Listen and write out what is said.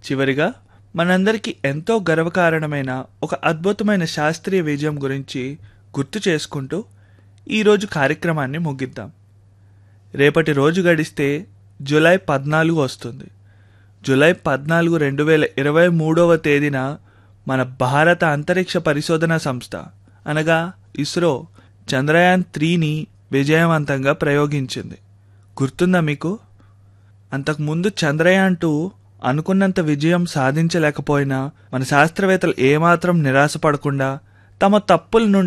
చివరిగా మనందరికీ ఎంతో గర్వకారణమైన ఒక అద్భుతమైన శాస్త్రీయ విజయం గురించి గుర్తు చేసుకుంటూ ఈరోజు కార్యక్రమాన్ని ముగిద్దాం రేపటి రోజు గడిస్తే జూలై పద్నాలుగు వస్తుంది జూలై పద్నాలుగు రెండు వేల ఇరవై మూడవ తేదీన మన భారత అంతరిక్ష పరిశోధన సంస్థ అనగా ఇస్రో చంద్రయాన్ త్రీని విజయవంతంగా ప్రయోగించింది గుర్తుందా మీకు అంతకుముందు చంద్రయాన్ టూ అనుకున్నంత విజయం సాధించలేకపోయినా మన శాస్త్రవేత్తలు ఏమాత్రం నిరాశపడకుండా తమ తప్పుల నుండి